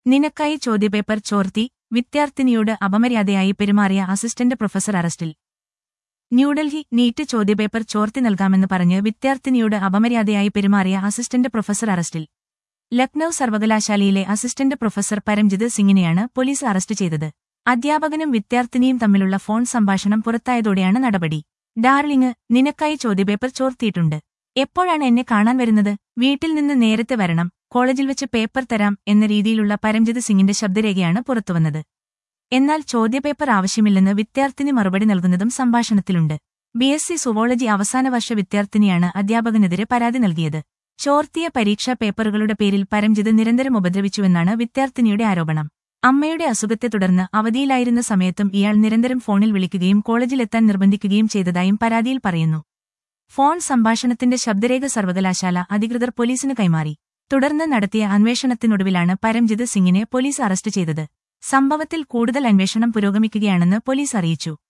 നിനക്കായി ചോദ്യപേപ്പർ ചോർത്തി വിദ്യാർത്ഥിനിയോട് അപമര്യാദയായി പെരുമാറിയ അസിസ്റ്റന്റ് പ്രൊഫസർ അറസ്റ്റിൽ ന്യൂഡൽഹി നീറ്റ് ചോദ്യപേപ്പർ ചോർത്തി നൽകാമെന്ന് പറഞ്ഞ് വിദ്യാർത്ഥിനിയോട് അപമര്യാദയായി പെരുമാറിയ അസിസ്റ്റന്റ് പ്രൊഫസർ അറസ്റ്റിൽ ലക്നൌ സർവകലാശാലയിലെ അസിസ്റ്റന്റ് പ്രൊഫസർ പരംജിത് സിംഗിനെയാണ് പോലീസ് അറസ്റ്റ് ചെയ്തത് അധ്യാപകനും വിദ്യാർത്ഥിനിയും തമ്മിലുള്ള ഫോൺ സംഭാഷണം പുറത്തായതോടെയാണ് നടപടി ഡാർലിംഗ് നിനക്കായി ചോദ്യപേപ്പർ ചോർത്തിയിട്ടുണ്ട് എപ്പോഴാണ് എന്നെ കാണാൻ വരുന്നത് വീട്ടിൽ നിന്ന് നേരത്തെ വരണം കോളേജിൽ വെച്ച് പേപ്പർ തരാം എന്ന രീതിയിലുള്ള പരംജിത് സിംഗിന്റെ ശബ്ദരേഖയാണ് പുറത്തുവന്നത് എന്നാൽ ചോദ്യപേപ്പർ ആവശ്യമില്ലെന്ന് വിദ്യാർത്ഥിനി മറുപടി നൽകുന്നതും സംഭാഷണത്തിലുണ്ട് ബി എസ് സി സുവോളജി അവസാന വർഷ വിദ്യാർത്ഥിനിയാണ് അധ്യാപകനെതിരെ പരാതി നൽകിയത് ചോർത്തിയ പരീക്ഷാ പേപ്പറുകളുടെ പേരിൽ പരംജിത് നിരന്തരം ഉപദ്രവിച്ചുവെന്നാണ് വിദ്യാർത്ഥിനിയുടെ ആരോപണം അമ്മയുടെ അസുഖത്തെ തുടർന്ന് അവധിയിലായിരുന്ന സമയത്തും ഇയാൾ നിരന്തരം ഫോണിൽ വിളിക്കുകയും കോളേജിലെത്താൻ നിർബന്ധിക്കുകയും ചെയ്തതായും പരാതിയിൽ പറയുന്നു ഫോൺ സംഭാഷണത്തിന്റെ ശബ്ദരേഖ സർവകലാശാല അധികൃതർ പോലീസിന് കൈമാറി തുടർന്ന് നടത്തിയ അന്വേഷണത്തിനൊടുവിലാണ് പരംജിത് സിംഗിനെ പോലീസ് അറസ്റ്റ് ചെയ്തത് സംഭവത്തിൽ കൂടുതൽ അന്വേഷണം പുരോഗമിക്കുകയാണെന്ന് പോലീസ് അറിയിച്ചു